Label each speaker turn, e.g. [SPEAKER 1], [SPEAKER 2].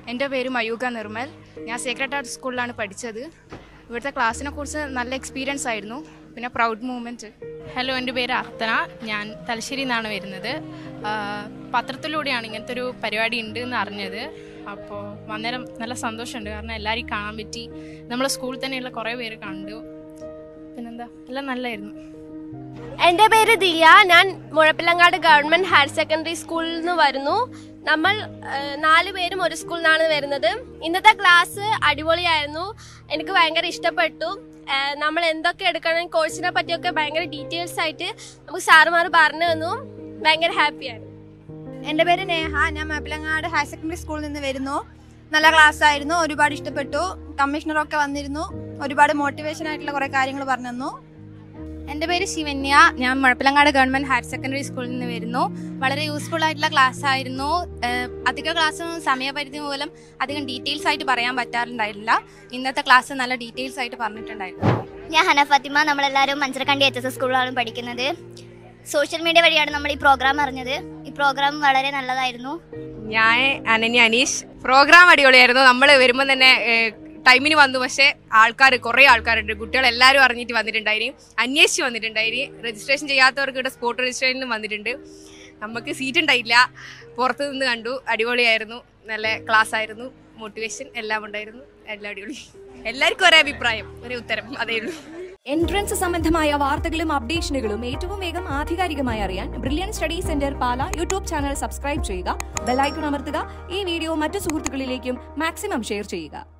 [SPEAKER 1] എൻ്റെ പേര് മയൂക നിർമ്മൽ ഞാൻ സീക്രട്ട് ആർട്ട് സ്കൂളിലാണ് പഠിച്ചത് ഇവിടുത്തെ ക്ലാസ്സിനെ കുറിച്ച് നല്ല എക്സ്പീരിയൻസ് ആയിരുന്നു പിന്നെ പ്രൗഡ് മൂമെൻറ്റ്
[SPEAKER 2] ഹലോ എൻ്റെ പേര് അർത്തന ഞാൻ തലശ്ശേരിയിൽ നിന്നാണ് വരുന്നത് ആ, പത്രത്തിലൂടെയാണ് ഇങ്ങനത്തെ ഒരു പരിപാടി ഉണ്ട് എന്ന് അറിഞ്ഞത് അപ്പോൾ വന്നേരം നല്ല സന്തോഷമുണ്ട് കാരണം എല്ലാവരെയും കാണാൻ പറ്റി നമ്മളെ സ്കൂളിൽ തന്നെയുള്ള കുറേ പേര് കണ്ടു പിന്നെന്താ എല്ലാം നല്ലതായിരുന്നു
[SPEAKER 3] എൻ്റെ പേര് ദിയ ഞാൻ മുഴപ്പിലങ്ങാട് ഗവൺമെന്റ് ഹയർ സെക്കൻഡറി സ്കൂളിൽ നിന്ന് വരുന്നു നമ്മൾ ഏഹ്, നാല് പേരും ഒരു സ്കൂളിൽ നിന്നാണ് വരുന്നത് ഇന്നത്തെ ക്ലാസ് അടിപൊളിയായിരുന്നു എനിക്ക് ഭയങ്കര ഇഷ്ടപ്പെട്ടു ഏഹ്, നമ്മൾ എന്തൊക്കെ എടുക്കണം കോഴ്സിനെ പറ്റിയൊക്കെ ഭയങ്കര ഡീറ്റെയിൽസ് ആയിട്ട് നമുക്ക് സാറുമാർ പറഞ്ഞു തന്നു ഭയങ്കര ഹാപ്പിയായിരുന്നു
[SPEAKER 4] എൻ്റെ പേര് നേഹ ഞാൻ മാപ്പിളങ്ങാട് ഹയർ സെക്കൻഡറി സ്കൂളിൽ നിന്ന് വരുന്നു നല്ല ക്ലാസ് ആയിരുന്നു ഒരുപാട് ഇഷ്ടപ്പെട്ടു കമ്മീഷണറൊക്കെ വന്നിരുന്നു ഒരുപാട് മോട്ടിവേഷൻ ആയിട്ടുള്ള കുറെ കാര്യങ്ങൾ പറഞ്ഞു തന്നു
[SPEAKER 5] എൻ്റെ പേര് ശിവന്യ ഞാൻ മുഴപ്പിലങ്ങാട് ഗവൺമെന്റ് ഹയർ സെക്കൻഡറി സ്കൂളിൽ നിന്ന് വരുന്നു വളരെ യൂസ്ഫുൾ ആയിട്ടുള്ള ക്ലാസ് ആയിരുന്നു ഏഹ് അധിക ക്ലാസ് സമയപരിധി മൂലം അധികം ഡീറ്റെയിൽസ് ആയിട്ട് പറയാൻ പറ്റാറുണ്ടായില്ല ഇന്നത്തെ ക്ലാസ് നല്ല ഡീറ്റെയിൽസ് ആയിട്ട് പറഞ്ഞിട്ടുണ്ടായിരുന്നു
[SPEAKER 6] ഞാൻ ഹന ഫാത്തിമ നമ്മളെല്ലാവരും മഞ്ചരക്കണ്ടി എച്ച് എസ് എസ് സ്കൂളിലാണ് പഠിക്കുന്നത് സോഷ്യൽ മീഡിയ വഴിയാണ് നമ്മൾ ഈ പ്രോഗ്രാം അറിഞ്ഞത് ഈ പ്രോഗ്രാം വളരെ നല്ലതായിരുന്നു
[SPEAKER 7] ഞാൻ അനന്യ അനീഷ് പ്രോഗ്രാം അടിപൊളിയായിരുന്നു നമ്മൾ വരുമ്പോൾ തന്നെ ടൈമിന് വന്നു പക്ഷേ ആൾക്കാർ കുറേ ആൾക്കാരുണ്ട് കുട്ടികൾ എല്ലാവരും അറിഞ്ഞിട്ട് വന്നിട്ടുണ്ടായിരുന്നു അന്വേഷിച്ച് വന്നിട്ടുണ്ടായിരുന്നു രജിസ്ട്രേഷൻ ചെയ്യാത്തവർക്ക് ഇവിടെ സ്പോട്ട് രജിസ്ട്രേഷനിലും വന്നിട്ടുണ്ട് നമുക്ക് സീറ്റ് ഉണ്ടായില്ല പുറത്ത് നിന്ന് കണ്ടു അടിപൊളിയായിരുന്നു നല്ല ക്ലാസ് ആയിരുന്നു മോട്ടിവേഷൻ എല്ലാം ഉണ്ടായിരുന്നു എല്ലാം അടിപൊളി എല്ലാവർക്കും ഒരേ അഭിപ്രായം ഒരേ ഉത്തരം അതേ ഉള്ളൂ
[SPEAKER 8] എൻട്രൻസ് സംബന്ധമായ വാർത്തകളും അപ്ഡേഷനുകളും ഏറ്റവും വേഗം ആധികാരികമായി അറിയാൻ brilliant study centre Pala YouTube channel subscribe ചെയ്യുക ബെലൈക്കൺ അമർത്തുക ഈ വീഡിയോ മറ്റു സുഹൃത്തുക്കളിലേക്കും മാക്സിമം ഷെയർ ചെയ്യുക